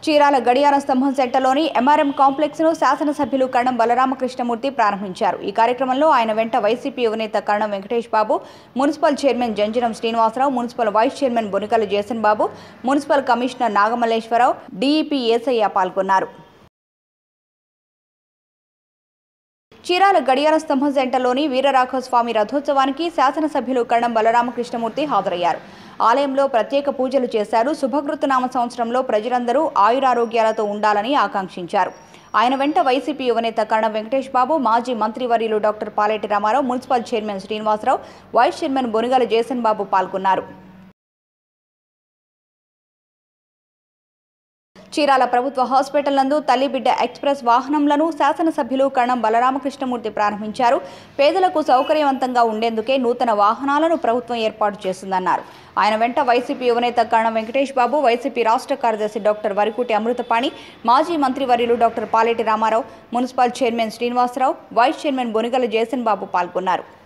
చీరాల గడియార స్తంభం సెంటర్లోని MRM complex ను శాసనసభ్యులు కరణం బలరామకృష్ణమూర్తి ప్రారంభించారు ఈ కార్యక్రమంలో ఆయన వెంట వైసీపీ యువనేత కరణం వెంకటేష్ బాబు municipal chairman జంజనం Srinivasarao municipal vice chairman బొనికల Jason బాబు మున్సిపల్ కమిషనర్ నాగమల్లేశ్వరరావు డీఈపీ ఏసయ్య పాల్గొన్నారు చీరాల గడియార స్తంభం సెంటర్లోని వీరరాఘవస్వామి రథోత్సవానికి శాసనసభ్యులు కరణం బలరామకృష్ణమూర్తి హాజరయ్యారు ఆలయంలో ప్రత్యేక పూజలు చేశారు శుభకృతనామ సంవత్సరంలో ప్రజలందరూ ఆయురారోగ్యాలతో ఉండాలని ఆకాంక్షించారు ఆయన వెంట వైసీపీ యువనేత కరణం వెంకటేష్ బాబు మాజీ మంత్రివర్యులు doctor Paleti Ramarao municipal chairman Srinivasarao vice chairman Bonigala Jason బాబు పాల్గొన్నారు చీరాల ప్రభుత్వ హాస్పిటల్ నందు తల్లి బిడ్డ ఎక్స్ప్రెస్ వాహనంలను శాసనసభ్యులు కణం బలరామకృష్ణమూర్తి ప్రారంభించారు పేదలకు సౌకర్యవంతంగా ఉండేందుకే నూతన వాహనాలను ప్రభుత్వం ఏర్పాటు చేస్తుందన్నారు ఆయన వెంట వైసీపీ యువనేత కణం వెంకటేష్ బాబు వైసీపీ రాష్ట్ర కార్యదర్శి డాక్టర్ వరికుటి అమృతపాణి మాజీ మంత్రివర్యులు doctor Paleti Ramarao municipal chairman Srinivasarao vice chairman Bonigala Jason బాబు పాల్గొన్నారు